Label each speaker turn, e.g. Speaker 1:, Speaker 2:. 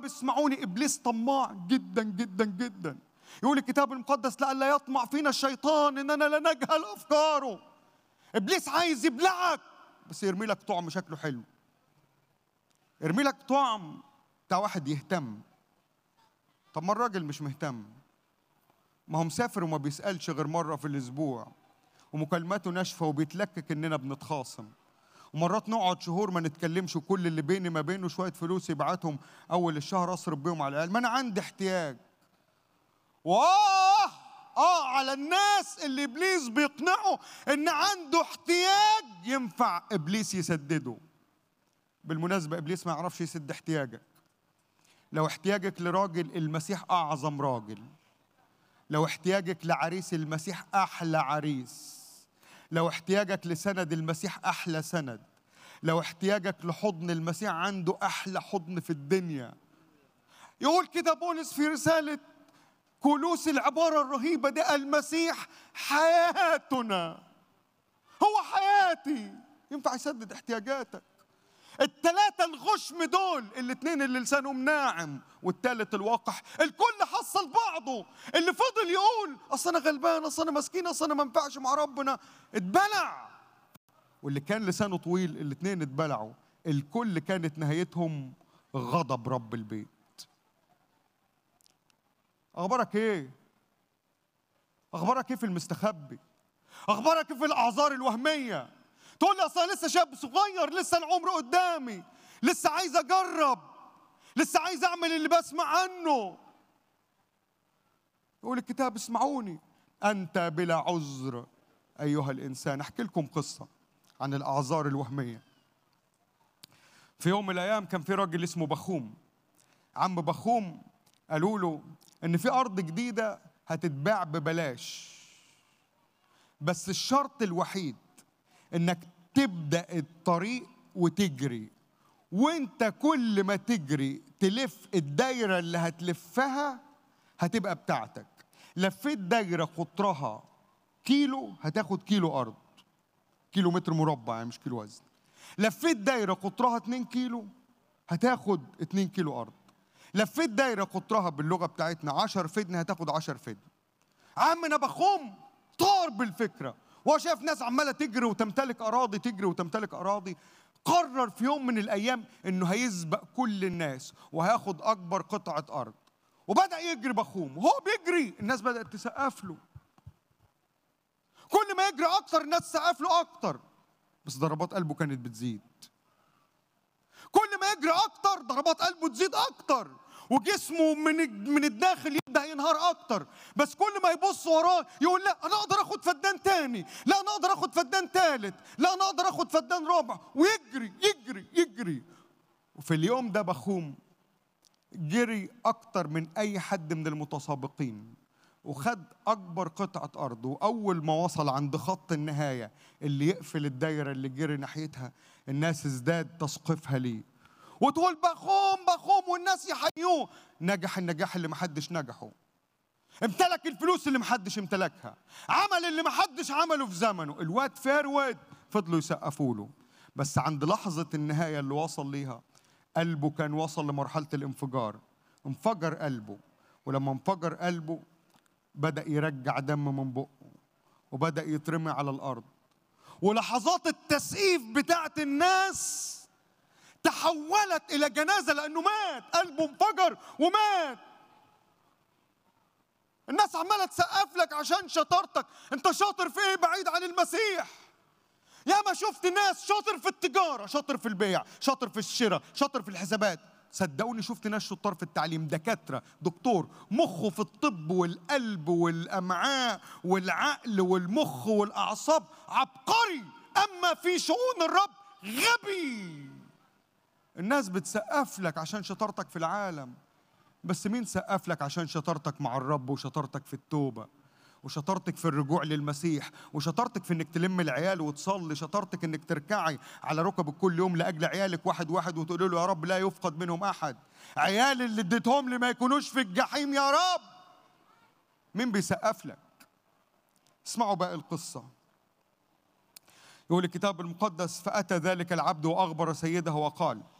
Speaker 1: اسمعوني ابليس طماع جدا جدا جدا يقول الكتاب المقدس لئلا يطمع فينا الشيطان اننا لا نجهل افكاره ابليس عايز يبلعك بس يرمي لك طعم شكله حلو يرمي لك طعم بتاع واحد يهتم طب ما الراجل مش مهتم ما هو مسافر وما بيسالش غير مره في الاسبوع ومكالماته ناشفه وبيتلكك اننا بنتخاصم ومرات نقعد شهور ما نتكلمش وكل اللي بيني ما بينه شويه فلوس يبعتهم اول الشهر اصرف بيهم على العيال ما انا عندي احتياج واه اه على الناس اللي ابليس بيقنعه ان عنده احتياج ينفع ابليس يسدده بالمناسبه ابليس ما يعرفش يسد احتياجك لو احتياجك لراجل المسيح اعظم راجل لو احتياجك لعريس المسيح احلى عريس لو احتياجك لسند المسيح احلى سند لو احتياجك لحضن المسيح عنده احلى حضن في الدنيا يقول كده بولس في رساله كلوس العباره الرهيبه دي المسيح حياتنا هو حياتي ينفع يسدد احتياجاتك التلاتة الغشم دول الاثنين اللي لسانهم ناعم والتالت الوقح الكل حصل بعضه اللي فضل يقول اصل انا غلبان اصل انا مسكين اصل انا ما ينفعش مع ربنا اتبلع واللي كان لسانه طويل الاثنين اتبلعوا الكل كانت نهايتهم غضب رب البيت اخبارك ايه اخبارك ايه في المستخبي اخبارك ايه في الاعذار الوهميه تقول لي اصل لسه شاب صغير لسه العمر قدامي لسه عايز اجرب لسه عايز اعمل اللي بسمع عنه يقول الكتاب اسمعوني انت بلا عذر ايها الانسان احكي لكم قصه عن الاعذار الوهميه في يوم من الايام كان في راجل اسمه بخوم عم بخوم قالوا له ان في ارض جديده هتتباع ببلاش بس الشرط الوحيد انك تبدا الطريق وتجري وانت كل ما تجري تلف الدايره اللي هتلفها هتبقى بتاعتك لفيت دايره قطرها كيلو هتاخد كيلو ارض كيلو متر مربع يعني مش كيلو وزن لفيت دايره قطرها 2 كيلو هتاخد 2 كيلو ارض لفيت دايره قطرها باللغه بتاعتنا 10 فدن هتاخد 10 فدن عمنا بخوم طار بالفكره وهو شاف ناس عماله تجري وتمتلك اراضي تجري وتمتلك اراضي قرر في يوم من الايام انه هيسبق كل الناس وهياخد اكبر قطعه ارض وبدا يجري بخوم وهو بيجري الناس بدات تسقف له كل ما يجري اكتر الناس تسقف له اكتر بس ضربات قلبه كانت بتزيد كل ما يجري اكتر ضربات قلبه تزيد اكتر وجسمه من من الداخل يبدا ينهار اكتر بس كل ما يبص وراه يقول لا انا اقدر اخد فدان تاني لا انا اقدر اخد فدان تالت لا انا اقدر اخد فدان رابع ويجري يجري يجري وفي اليوم ده بخوم جري اكتر من اي حد من المتسابقين وخد اكبر قطعه ارض واول ما وصل عند خط النهايه اللي يقفل الدايره اللي جري ناحيتها الناس ازداد تسقفها ليه وتقول بخوم بخوم والناس يحيوه نجح النجاح اللي محدش نجحه امتلك الفلوس اللي محدش امتلكها عمل اللي محدش عمله في زمنه الواد فارود فضلوا يسقفوا له بس عند لحظة النهاية اللي وصل ليها قلبه كان وصل لمرحلة الانفجار انفجر قلبه ولما انفجر قلبه بدأ يرجع دم من بقه وبدأ يترمي على الأرض ولحظات التسقيف بتاعت الناس تحولت الى جنازه لانه مات قلبه انفجر ومات الناس عماله تسقف لك عشان شطارتك انت شاطر في ايه بعيد عن المسيح يا ما شفت ناس شاطر في التجاره شاطر في البيع شاطر في الشراء شاطر في الحسابات صدقوني شفت ناس شطار في التعليم دكاترة دكتور مخه في الطب والقلب والأمعاء والعقل والمخ والأعصاب عبقري أما في شؤون الرب غبي الناس بتسقف لك عشان شطارتك في العالم بس مين سقف لك عشان شطارتك مع الرب وشطارتك في التوبة وشطارتك في الرجوع للمسيح وشطارتك في انك تلم العيال وتصلي شطارتك انك تركعي على ركبك كل يوم لاجل عيالك واحد واحد وتقولي له يا رب لا يفقد منهم احد عيال اللي اديتهم لي ما يكونوش في الجحيم يا رب مين بيسقف لك اسمعوا باقي القصه يقول الكتاب المقدس فأتى ذلك العبد وأخبر سيده وقال